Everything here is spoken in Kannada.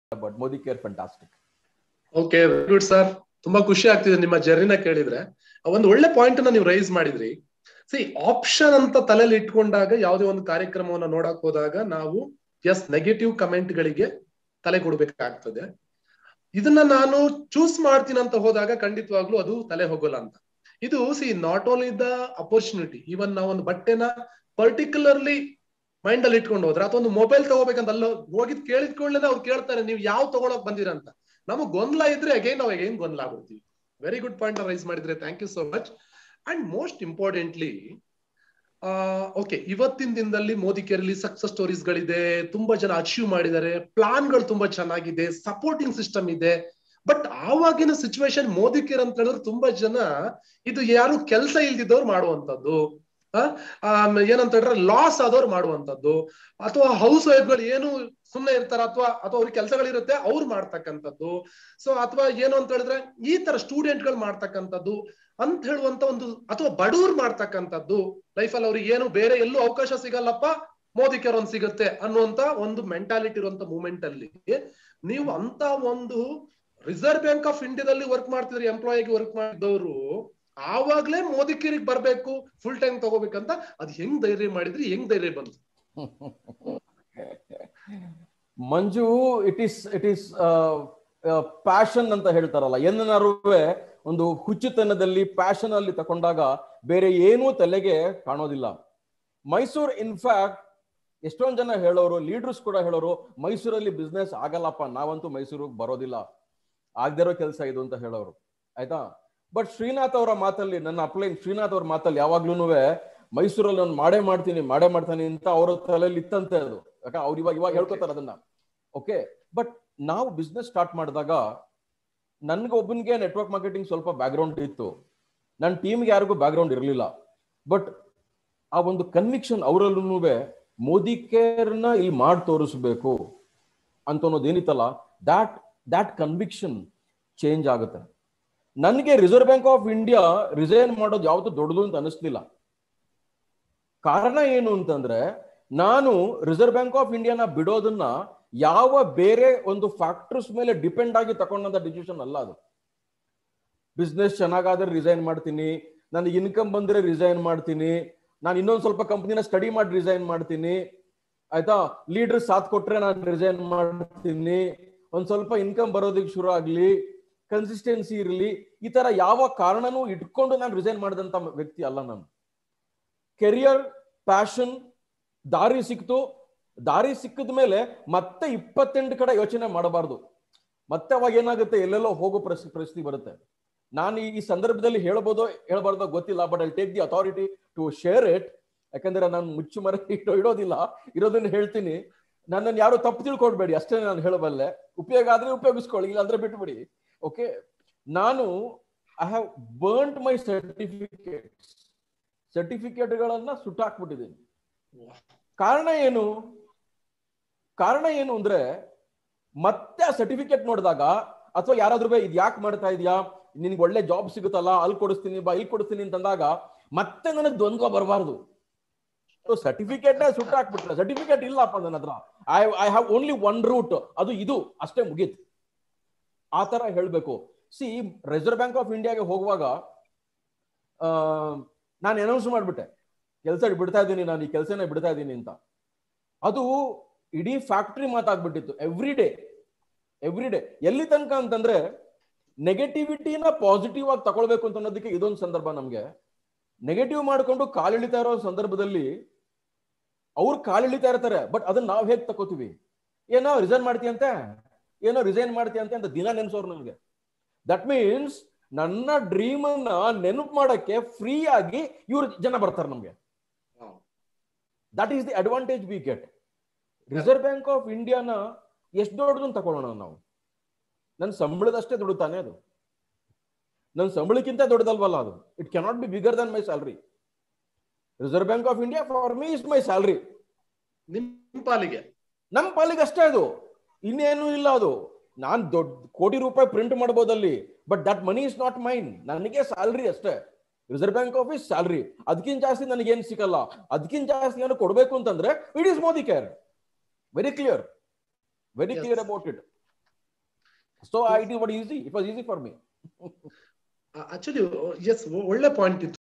But Modi care fantastic okay good sir ತುಂಬಾ ಖುಷಿ ಆಗ್ತಿದೆ ನಿಮ್ಮ ಜರ್ನಿನ ಕೇಳಿದ್ರೆ ಒಂದು ಒಳ್ಳೆ ಪಾಯಿಂಟ್ ನ ನೀವು ರೈಸ್ ಮಾಡಿದ್ರಿ ಸಿ ಆಪ್ಷನ್ ಅಂತ ತಲೆಯಲ್ಲಿ ಇಟ್ಕೊಂಡಾಗ ಯಾವುದೇ ಒಂದು ಕಾರ್ಯಕ್ರಮವನ್ನ ನೋಡಕ್ ಹೋದಾಗ ನಾವು ಎಸ್ ನೆಗೆಟಿವ್ ಕಮೆಂಟ್ ಗಳಿಗೆ ತಲೆ ಕೊಡ್ಬೇಕಾಗ್ತದೆ ಇದನ್ನ ನಾನು ಚೂಸ್ ಮಾಡ್ತೀನಿ ಅಂತ ಹೋದಾಗ ಖಂಡಿತವಾಗ್ಲೂ ಅದು ತಲೆ ಹೋಗಲ್ಲ ಅಂತ ಇದು see not only the opportunity even ನಾವು ಒಂದು ಬಟ್ಟೆನ ಪರ್ಟಿಕ್ಯುಲರ್ಲಿ ಮೈಂಡ್ ಅಲ್ಲಿ ಇಟ್ಕೊಂಡು ಹೋದ್ರೆ ಅಥವಾ ಒಂದು ಮೊಬೈಲ್ ತಗೋಬೇಕಂತ ಅಲ್ಲ ಹೋಗಿದ್ ಕೇಳಿದ ಕೂಡಲೇ ಅವ್ರು ಕೇಳ್ತಾರೆ ನೀವು ಯಾವ ತಗೊಳಕ್ ಬಂದಿರ ಅಂತ ನಮಗ್ ಗೊಂದಲ ಇದ್ರೆ ಅಗೈನ್ ನಾವು ಅಗೈನ್ ಗೊಂದಲ ಆಗ್ಬಿಡ್ತೀವಿ ವೆರಿ ಗುಡ್ ಪಾಯಿಂಟ್ ರೈಸ್ ಮಾಡಿದ್ರೆ thank you so much and most importantly okay ಇವತ್ತಿನ ದಿನದಲ್ಲಿ ಮೋದಿ ಕೇರ್ಲಿ ಸಕ್ಸಸ್ ಸ್ಟೋರೀಸ್ ಗಳಿದೆ ತುಂಬಾ ಜನ ಅಚೀವ್ ಮಾಡಿದ್ದಾರೆ ಪ್ಲಾನ್ ಗಳು ತುಂಬಾ ಚೆನ್ನಾಗಿದೆ ಸಪೋರ್ಟಿಂಗ್ ಸಿಸ್ಟಮ್ ಇದೆ ಬಟ್ ಆವಾಗಿನ ಸಿಚುವೇಶನ್ ಮೋದಿ ಕೇರ್ ಅಂತ ಹೇಳಿದ್ರೆ ತುಂಬಾ ಜನ ಇದು ಯಾರು ಕೆಲಸ ಇಲ್ದಿದ್ದವ್ರು ಮಾಡುವಂತದ್ದು ಏನಂತ ಹೇಳಿದ್ರೆ ಲಾಸ್ ಆದವ್ರು ಮಾಡುವಂತದ್ದು ಅಥವಾ ಹೌಸ್ ವೈಫ್ಗಳು ಏನು ಸುಮ್ಮನೆ ಇರ್ತಾರ ಅಥವಾ ಅಥವಾ ಅವ್ರಿಗೆ ಕೆಲಸಗಳಿರುತ್ತೆ ಅವ್ರು ಮಾಡ್ತಕ್ಕಂಥದ್ದು ಸೊ ಅಥವಾ ಏನು ಅಂತ ಹೇಳಿದ್ರೆ ಈ ತರ ಸ್ಟೂಡೆಂಟ್ ಗಳು ಮಾಡ್ತಕ್ಕಂಥದ್ದು ಅಂತ ಹೇಳುವಂತ ಒಂದು ಅಥವಾ ಬಡವ್ರು ಮಾಡ್ತಕ್ಕಂಥದ್ದು ಲೈಫಲ್ಲಿ ಅವ್ರಿಗೆ ಏನು ಬೇರೆ ಎಲ್ಲೂ ಅವಕಾಶ ಸಿಗಲ್ಲಪ್ಪ ಮೋದಿ ಕೇರ್ ಒಂದ್ ಸಿಗುತ್ತೆ ಅನ್ನುವಂತ ಒಂದು ಮೆಂಟಾಲಿಟಿ ಇರುವಂತ ಮೂಮೆಂಟ್ ಅಲ್ಲಿ ನೀವು ಅಂತ ಒಂದು ರಿಸರ್ವ್ ಬ್ಯಾಂಕ್ ಆಫ್ ಇಂಡಿಯಾದಲ್ಲಿ ವರ್ಕ್ ಮಾಡ್ತಿದ್ರಿ ಎಂಪ್ಲಾಯಿಗೆ ವರ್ಕ್ ಮಾಡಿದವರು ಆವಾಗ್ಲೇ ಮೋದಿ ಕೇರಿಗೆ ಬರ್ಬೇಕು ಫುಲ್ ಟೈಮ್ ತಗೋಬೇಕಂತ ಅದ್ ಹೆಂಗ್ ಧೈರ್ಯ ಮಾಡಿದ್ರಿ ಹೆಂಗ್ ಧೈರ್ಯ ಬಂತು Manju it is it is passion ಅಂತ ಹೇಳ್ತಾರಲ್ಲ ಏನನ್ನಾರುವೆ ಒಂದು ಹುಚ್ಚುತನದಲ್ಲಿ ಪ್ಯಾಷನ್ ಅಲ್ಲಿ ತಕೊಂಡಾಗ ಬೇರೆ ಏನೂ ತಲೆಗೆ ಕಾಣೋದಿಲ್ಲ ಮೈಸೂರು ಇನ್ಫ್ಯಾಕ್ಟ್ ಎಷ್ಟೊಂದ್ ಜನ ಹೇಳೋರು ಲೀಡರ್ಸ್ ಕೂಡ ಹೇಳೋರು ಮೈಸೂರಲ್ಲಿ ಬಿಸ್ನೆಸ್ ಆಗಲ್ಲಪ್ಪ ನಾವಂತೂ ಮೈಸೂರಿಗೆ ಬರೋದಿಲ್ಲ ಆಗದಿರೋ ಕೆಲಸ ಇದು ಅಂತ ಹೇಳೋರು ಆಯ್ತಾ ಬಟ್ ಶ್ರೀನಾಥ್ ಅವರ ಮಾತಲ್ಲಿ ನನ್ನ ಅಪ್ಲೈನ್ ಶ್ರೀನಾಥ್ ಅವ್ರ ಮಾತಲ್ಲಿ ಯಾವಾಗ್ಲೂ ಮೈಸೂರಲ್ಲಿ ನಾನು ಮಾಡೇ ಮಾಡ್ತೀನಿ ಮಾಡೇ ಮಾಡ್ತೀನಿ ಅಂತ ಅವ್ರ ತಲೆಯಲ್ಲಿ ಇತ್ತಂತೆ ಅದು ಯಾಕೆ ಅವ್ರು ಇವಾಗ ಇವಾಗ ಹೇಳ್ಕೊತಾರೆ ಅದನ್ನ ಓಕೆ ಬಟ್ ನಾವು ಬಿಸ್ನೆಸ್ ಸ್ಟಾರ್ಟ್ ಮಾಡಿದಾಗ ನನ್ಗೆ ಒಬ್ಬನಿಗೆ ನೆಟ್ವರ್ಕ್ ಮಾರ್ಕೆಟಿಂಗ್ ಸ್ವಲ್ಪ ಬ್ಯಾಕ್ಗ್ರೌಂಡ್ ಇತ್ತು ನನ್ನ ಟೀಮ್ಗೆ ಯಾರಿಗೂ ಬ್ಯಾಕ್ಗ್ರೌಂಡ್ ಇರಲಿಲ್ಲ ಬಟ್ ಆ ಒಂದು ಕನ್ವಿಕ್ಷನ್ ಅವರಲ್ಲೂ ಮೋದಿ ಕೇರ್ನ ಇಲ್ಲಿ ಮಾಡಿ ತೋರಿಸ್ಬೇಕು ಅಂತ ಅನ್ನೋದು ಏನಿತ್ತಲ್ಲ ದಾಟ್ ದಾಟ್ ಕನ್ವಿಕ್ಷನ್ ಚೇಂಜ್ ಆಗುತ್ತೆ ನನಗೆ reserve bank of India resign ಮಾಡೋದು ಯಾವತ್ತೂ ದೊಡ್ಡದು ಅಂತ ಅನಿಸ್ಲಿಲ್ಲ ಕಾರಣ ಏನು ಅಂತಂದ್ರೆ ನಾನು ರಿಸರ್ವ್ ಬ್ಯಾಂಕ್ ಆಫ್ ಇಂಡಿಯಾನ ಬಿಡೋದನ್ನ ಯಾವ ಬೇರೆ ಒಂದು ಫ್ಯಾಕ್ಟರ್ಸ್ ಮೇಲೆ ಡಿಪೆಂಡ್ ಆಗಿ ತಗೊಂಡಂತ ಡಿಸಿಷನ್ ಅಲ್ಲ ಅದು ಬಿಸ್ನೆಸ್ ಚೆನ್ನಾಗಾದ್ರೆ ರಿಸೈನ್ ಮಾಡ್ತೀನಿ ನನಗೆ ಇನ್ಕಮ್ ಬಂದ್ರೆ ರಿಸೈನ್ ಮಾಡ್ತೀನಿ ನಾನು ಇನ್ನೊಂದು ಸ್ವಲ್ಪ ಕಂಪ್ನಿನ ಸ್ಟಡಿ ಮಾಡಿ ರಿಸೈನ್ ಮಾಡ್ತೀನಿ ಆಯ್ತಾ ಲೀಡರ್ ಸಾಥ್ ಕೊಟ್ರೆ ನಾನು ರಿಸೈನ್ ಮಾಡ್ತೀನಿ ಒಂದ್ ಸ್ವಲ್ಪ ಇನ್ಕಮ್ ಬರೋದಕ್ಕೆ ಶುರು ಆಗ್ಲಿ ಕನ್ಸಿಸ್ಟೆನ್ಸಿ ಇರಲಿ ಈ ತರ ಯಾವ ಕಾರಣನೂ ಇಟ್ಕೊಂಡು ನಾನು ರಿಸೈನ್ ಮಾಡಿದಂತ ವ್ಯಕ್ತಿ ಅಲ್ಲ ನಾನು ಕೆರಿಯರ್ ಪ್ಯಾಷನ್ ದಾರಿ ಸಿಕ್ತು ದಾರಿ ಸಿಕ್ಕಿದ ಮೇಲೆ ಮತ್ತೆ ಇಪ್ಪತ್ತೆಂಟು ಕಡೆ ಯೋಚನೆ ಮಾಡಬಾರ್ದು ಮತ್ತೆ ಅವಾಗ ಏನಾಗುತ್ತೆ ಎಲ್ಲೆಲ್ಲೋ ಹೋಗೋ ಪರಿಸ್ಥಿತಿ ಪರಿಸ್ಥಿತಿ ಬರುತ್ತೆ ನಾನು ಈ ಸಂದರ್ಭದಲ್ಲಿ ಹೇಳ್ಬೋದೋ ಹೇಳ್ಬಾರ್ದೋ ಗೊತ್ತಿಲ್ಲ but I take the authority to share it ಯಾಕಂದ್ರೆ ನಾನು ಮುಚ್ಚು ಮರ ಇಡೋ ಇಡೋದಿಲ್ಲ ಇರೋದನ್ನ ಹೇಳ್ತೀನಿ ನನ್ನನ್ನು ಯಾರು ತಪ್ಪು ತಿಳ್ಕೊಡ್ಬೇಡಿ ಅಷ್ಟೇ ನಾನು ಹೇಳಬಲ್ಲೆ ಉಪಯೋಗ ಆದ್ರೆ ಉಪಯೋಗಿಸ್ಕೊಳ್ಳಿ ಇಲ್ಲ ಅಂದ್ರೆ ಬಿಟ್ಬಿಡಿ ಓಕೆ ನಾನು I have burnt my certificates ಸರ್ಟಿಫಿಕೇಟ್ಗಳನ್ನ ಸುಟ್ಟಾಕ್ಬಿಟ್ಟಿದ್ದೀನಿ ಕಾರಣ ಏನು ಕಾರಣ ಏನು ಅಂದ್ರೆ ಮತ್ತೆ ಆ ಸರ್ಟಿಫಿಕೇಟ್ ನೋಡಿದಾಗ ಅಥವಾ ಯಾರಾದ್ರೂ ಇದು ಯಾಕೆ ಮಾಡ್ತಾ ಇದೆಯಾ ನಿನ್ಗೆ ಒಳ್ಳೆ ಜಾಬ್ ಸಿಗುತ್ತಲ್ಲ ಅಲ್ಲಿ ಕೊಡಿಸ್ತೀನಿ ಬಾ ಇಲ್ಲಿ ಕೊಡಿಸ್ತೀನಿ ಅಂತಂದಾಗ ಮತ್ತೆ ನನಗೆ ದ್ವಂದ್ವ ಬರಬಾರ್ದು ಸರ್ಟಿಫಿಕೇಟ್ ಸುಟ್ಟಾಕ್ಬಿಟ್ರೆ ಸರ್ಟಿಫಿಕೇಟ್ ಇಲ್ಲಪ್ಪ ನನ್ನ ಹತ್ರ I I have only one route ಅದು ಇದು ಅಷ್ಟೇ ಮುಗೀತು ಆ ತರ ಹೇಳ್ಬೇಕು ಸಿ ರಿಸರ್ವ್ ಬ್ಯಾಂಕ್ ಆಫ್ ಇಂಡಿಯಾಗೆ ಹೋಗುವಾಗ ನಾನು ಅನೌನ್ಸ್ ಮಾಡ್ಬಿಟ್ಟೆ ಕೆಲಸ ಬಿಡ್ತಾ ಇದ್ದೀನಿ ನಾನು ಈ ಕೆಲಸನೇ ಬಿಡ್ತಾ ಇದ್ದೀನಿ ಅಂತ ಅದು ಇಡೀ ಫ್ಯಾಕ್ಟ್ರಿ ಮಾತಾಗ್ಬಿಟ್ಟಿತ್ತು ಎವ್ರಿ ಡೇ ಎವ್ರಿ ಡೇ ಎಲ್ಲಿ ತನಕ ಅಂತಂದ್ರೆ ನೆಗೆಟಿವಿಟಿನ ಪಾಸಿಟಿವ್ ಆಗಿ ತಗೊಳ್ಬೇಕು ಅಂತ ಅನ್ನೋದಕ್ಕೆ ಇದೊಂದು ಸಂದರ್ಭ ನಮ್ಗೆ ನೆಗೆಟಿವ್ ಮಾಡ್ಕೊಂಡು ಕಾಲಿಳಿತಾ ಇರೋ ಸಂದರ್ಭದಲ್ಲಿ ಅವ್ರು ಕಾಲಿಳಿತಾ ಇರ್ತಾರೆ ಬಟ್ ಅದನ್ನ ನಾವು ಹೇಗೆ ತಗೋತೀವಿ ಏನೋ ರಿಸೈನ್ ಮಾಡ್ತೀಯಂತೆ ಏನೋ ರಿಸೈನ್ ಮಾಡ್ತೀಯಂತೆ ಅಂತ ದಿನ ನೆನ್ಸೋರು ನಮ್ಗೆ ದಟ್ ಮೀನ್ಸ್ ನನ್ನ ಡ್ರೀಮ್ ಅನ್ನ ನೆನಪು ಮಾಡಕ್ಕೆ ಫ್ರೀ ಆಗಿ ಇವ್ರ ಜನ ಬರ್ತಾರೆ ನಮ್ಗೆ that is the advantage we get reserve bank of ಇಂಡಿಯಾನ ಎಷ್ಟು ದೊಡ್ಡದನ್ನು ತಗೊಳ್ಳೋಣ ನಾವು ನನ್ನ ಸಂಬಳದಷ್ಟೇ ದೊಡ್ಡ ತಾನೇ ಅದು ನನ್ನ ಸಂಬಳಕ್ಕಿಂತ ದೊಡ್ಡದಲ್ವಲ್ಲ ಅದು it cannot be bigger than my salary reserve bank of India for me is my salary ನಿಮ್ ಪಾಲಿಗೆ ನಮ್ಮ ಪಾಲಿಗೆ ಅಷ್ಟೇ ಅದು ಇನ್ನೇನು ಇಲ್ಲ ಅದು ನಾನ್ ದೊಡ್ಡ ಕೋಟಿ ರೂಪಾಯಿ ಪ್ರಿಂಟ್ ಮಾಡ್ಬೋದಲ್ಲಿ but that money is not mine ನನಗೆ ಸ್ಯಾಲ್ರಿ ಅಷ್ಟೇ reserve bank of is salary ಅದಕ್ಕಿಂತ ಜಾಸ್ತಿ ನನಗೇನು ಸಿಗಲ್ಲ ಅದಕ್ಕಿಂತ ಜಾಸ್ತಿ ನಾನು ಕೊಡಬೇಕು ಅಂತಂದ್ರೆ it is Modi care very clear very Yes. Clear about it so I ಡಿ what easy it was easy for me actually yes ಒಳ್ಳೆ ಪಾಯಿಂಟ್ ಇತ್ತು